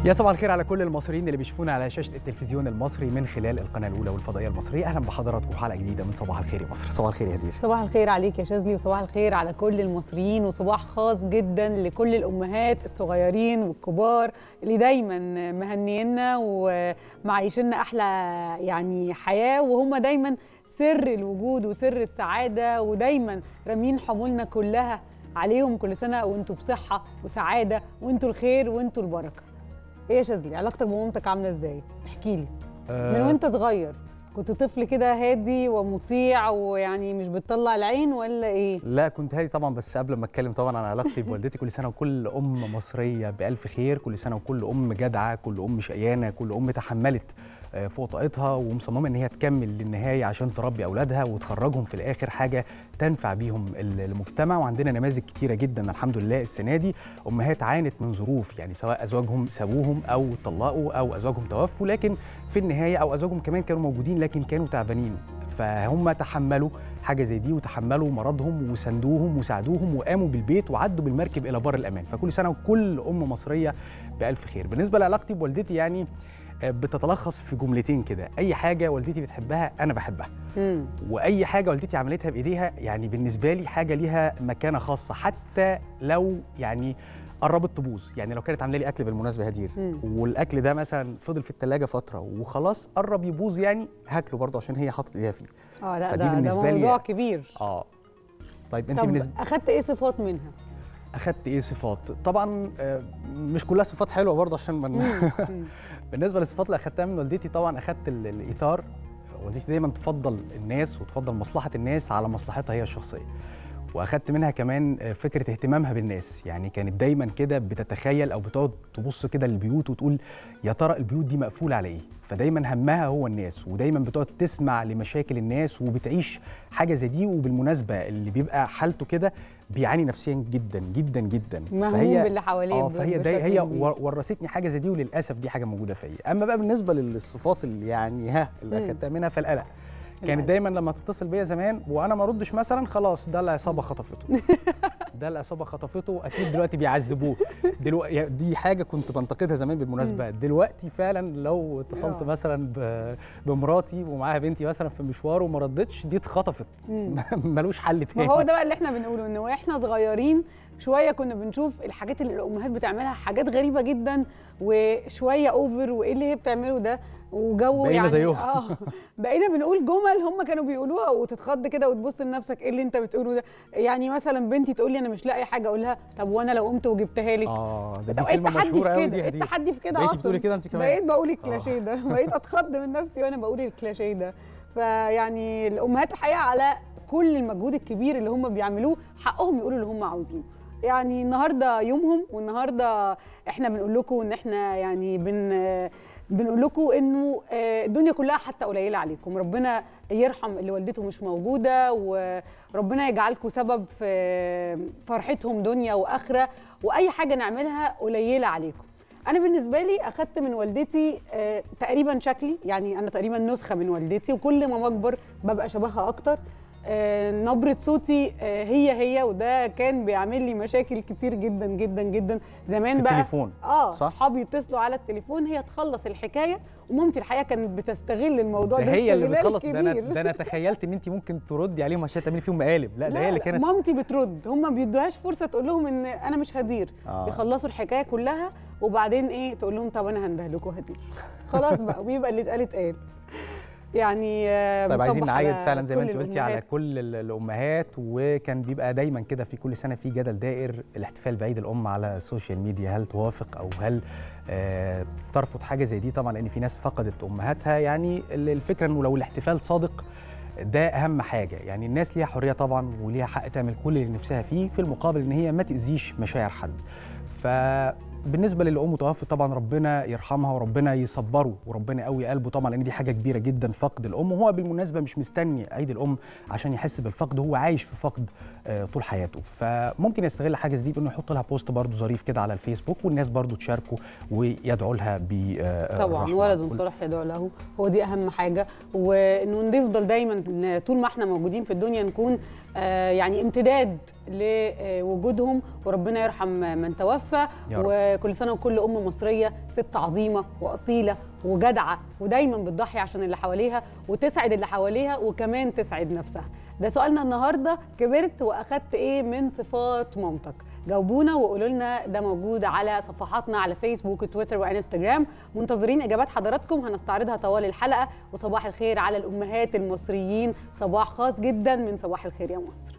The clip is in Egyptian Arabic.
يا صباح الخير على كل المصريين اللي بيشوفونا على شاشه التلفزيون المصري من خلال القناه الاولى والفضائيه المصريه اهلا بحضراتكم في حلقه جديده من صباح الخير يا مصر صباح الخير يا هدير صباح الخير عليك يا شاذلي وصباح الخير على كل المصريين وصباح خاص جدا لكل الامهات الصغيرين والكبار اللي دايما مهنينا ومعيشنا احلى يعني حياه وهم دايما سر الوجود وسر السعاده ودايما رامين حمولنا كلها عليهم كل سنه وانتوا بصحه وسعاده وانتوا الخير وانتوا البركه ايه يا شاذلي علاقتك بمامتك عامله ازاي احكي لي من وانت صغير كنت طفل كده هادي ومطيع ويعني مش بتطلع العين ولا ايه لا كنت هادي طبعا بس قبل ما اتكلم طبعا عن علاقتي بوالدتي كل سنه وكل ام مصريه بالف خير كل سنه وكل ام جدعه كل ام شقيانه كل ام تحملت فوق طاقتها ومصممه ان هي تكمل للنهايه عشان تربي اولادها وتخرجهم في الاخر حاجه تنفع بيهم المجتمع وعندنا نماذج كتيره جدا الحمد لله السنه دي امهات عانت من ظروف يعني سواء ازواجهم سابوهم او طلقوا او ازواجهم توفوا لكن في النهايه او ازواجهم كمان كانوا موجودين لكن كانوا تعبانين فهم تحملوا حاجه زي دي وتحملوا مرضهم وساندوهم وساعدوهم وقاموا بالبيت وعدوا بالمركب الى بر الامان فكل سنه وكل ام مصريه بالف خير بالنسبه لعلاقتي بوالدتي يعني بتتلخص في جملتين كده اي حاجه والدتي بتحبها انا بحبها مم. واي حاجه والدتي عملتها بايديها يعني بالنسبه لي حاجه ليها مكانه خاصه حتى لو يعني قربت تبوظ يعني لو كانت عامله لي اكل بالمناسبه هدير مم. والاكل ده مثلا فضل في الثلاجه فتره وخلاص قرب يبوظ يعني هاكله برضه عشان هي حاطت ايديها فيه اه لا ده, بالنسبه ده موضوع لي كبير اه طيب انت طب بالنسبه اخدت ايه صفات منها اخدت ايه صفات طبعا مش كلها صفات حلوه برضه عشان من بالنسبه للصفات اللي اخدتها من والدتي طبعا اخدت الايثار والدتي دايما تفضل الناس وتفضل مصلحه الناس على مصلحتها هي الشخصيه واخدت منها كمان فكره اهتمامها بالناس يعني كانت دايما كده بتتخيل او بتقعد تبص كده للبيوت وتقول يا ترى البيوت دي مقفوله على ايه فدايما همها هو الناس ودايما بتقعد تسمع لمشاكل الناس وبتعيش حاجه زي دي وبالمناسبه اللي بيبقى حالته كده بيعاني نفسيا جدا جدا جدا مهموم باللي حواليه اه فهي دي هي ورثتني حاجه زي دي وللاسف دي حاجه موجوده فيا اما بقى بالنسبه للصفات اللي يعني ها اللي اخدتها منها فالقلق كانت دايما لما تتصل بيا زمان وانا ما اردش مثلا خلاص ده العصابه خطفته ده العصابه خطفته اكيد دلوقتي بيعذبوه دلوقتي دي حاجه كنت بنتقدها زمان بالمناسبه دلوقتي فعلا لو اتصلت مثلا بمراتي ومعاها بنتي مثلا في مشوار وما ردتش دي اتخطفت ملوش حل تاني ما هو ده بقى اللي احنا بنقوله ان واحنا صغيرين شويه كنا بنشوف الحاجات اللي الامهات بتعملها حاجات غريبه جدا وشويه اوفر وايه اللي هي بتعمله ده وجو بقينا يعني زيهم اه بقينا بنقول جمل هم كانوا بيقولوها وتتخض كده وتبص لنفسك ايه اللي انت بتقوله ده يعني مثلا بنتي تقول لي انا مش لاقي حاجه اقول لها طب وانا لو قمت وجبتها لك اه ده دي كلمه مشهوره قوي دي هديه التحدي في كده اصلا بتقولي كده انت كمان بقيت بقول الكلاشيه ده بقيت اتخض من نفسي وانا بقول الكلاشيه ده فيعني الامهات الحقيقه على كل المجهود الكبير اللي هم بيعملوه حقهم يقولوا اللي هم عاوزينه يعني النهارده يومهم والنهارده احنا بنقول لكم ان احنا يعني بن بنقول لكم انه الدنيا كلها حتى قليله عليكم ربنا يرحم اللي والدته مش موجوده وربنا يجعلكم سبب في فرحتهم دنيا واخره واي حاجه نعملها قليله عليكم انا بالنسبه لي اخدت من والدتي تقريبا شكلي يعني انا تقريبا نسخه من والدتي وكل ما بكبر ببقى شبهها اكتر نبرة صوتي هي هي وده كان بيعمل لي مشاكل كتير جدا جدا جدا زمان في بقى التليفون اه صحابي يتصلوا على التليفون هي تخلص الحكايه ومامتي الحقيقه كانت بتستغل الموضوع ده, ده هي اللي بتخلص ده انا ده انا تخيلت ان انت ممكن تردي عليهم عشان تعملي فيهم مقالب لا, لا ده هي اللي كانت مامتي بترد هم ما بيدوهاش فرصه تقول لهم ان انا مش هدير آه. يخلصوا الحكايه كلها وبعدين ايه تقول لهم طب انا هنده لكم هدير خلاص بقى ويبقى اللي اتقال اتقال يعني طيب عايزين نعيد فعلا زي ما انت قلتي على كل الامهات وكان بيبقى دايما كده في كل سنه في جدل دائر الاحتفال بعيد الام على السوشيال ميديا هل توافق او هل آه ترفض حاجه زي دي طبعا لان في ناس فقدت امهاتها يعني الفكره انه لو الاحتفال صادق ده اهم حاجه يعني الناس ليها حريه طبعا وليها حق تعمل كل اللي نفسها فيه في المقابل ان هي ما تاذيش مشاعر حد ف بالنسبه للي امه توفت طبعا ربنا يرحمها وربنا يصبره وربنا يقوي قلبه طبعا لان دي حاجه كبيره جدا فقد الام وهو بالمناسبه مش مستني عيد الام عشان يحس بالفقد هو عايش في فقد طول حياته فممكن يستغل حاجه دي بانه يحط لها بوست برده ظريف كده على الفيسبوك والناس برده تشاركه ويدعو لها ب طبعا ولد صالح يدعو له هو دي اهم حاجه وانه نفضل دايما طول ما احنا موجودين في الدنيا نكون آه، يعني امتداد لوجودهم وربنا يرحم من توفى يا رب. وكل سنه وكل ام مصريه ست عظيمه واصيله وجدعه ودايما بتضحي عشان اللي حواليها وتسعد اللي حواليها وكمان تسعد نفسها ده سؤالنا النهارده كبرت واخدت ايه من صفات مامتك جاوبونا وقولوا لنا ده موجود على صفحاتنا على فيسبوك وتويتر وانستجرام منتظرين اجابات حضراتكم هنستعرضها طوال الحلقه وصباح الخير على الامهات المصريين صباح خاص جدا من صباح الخير يا مصر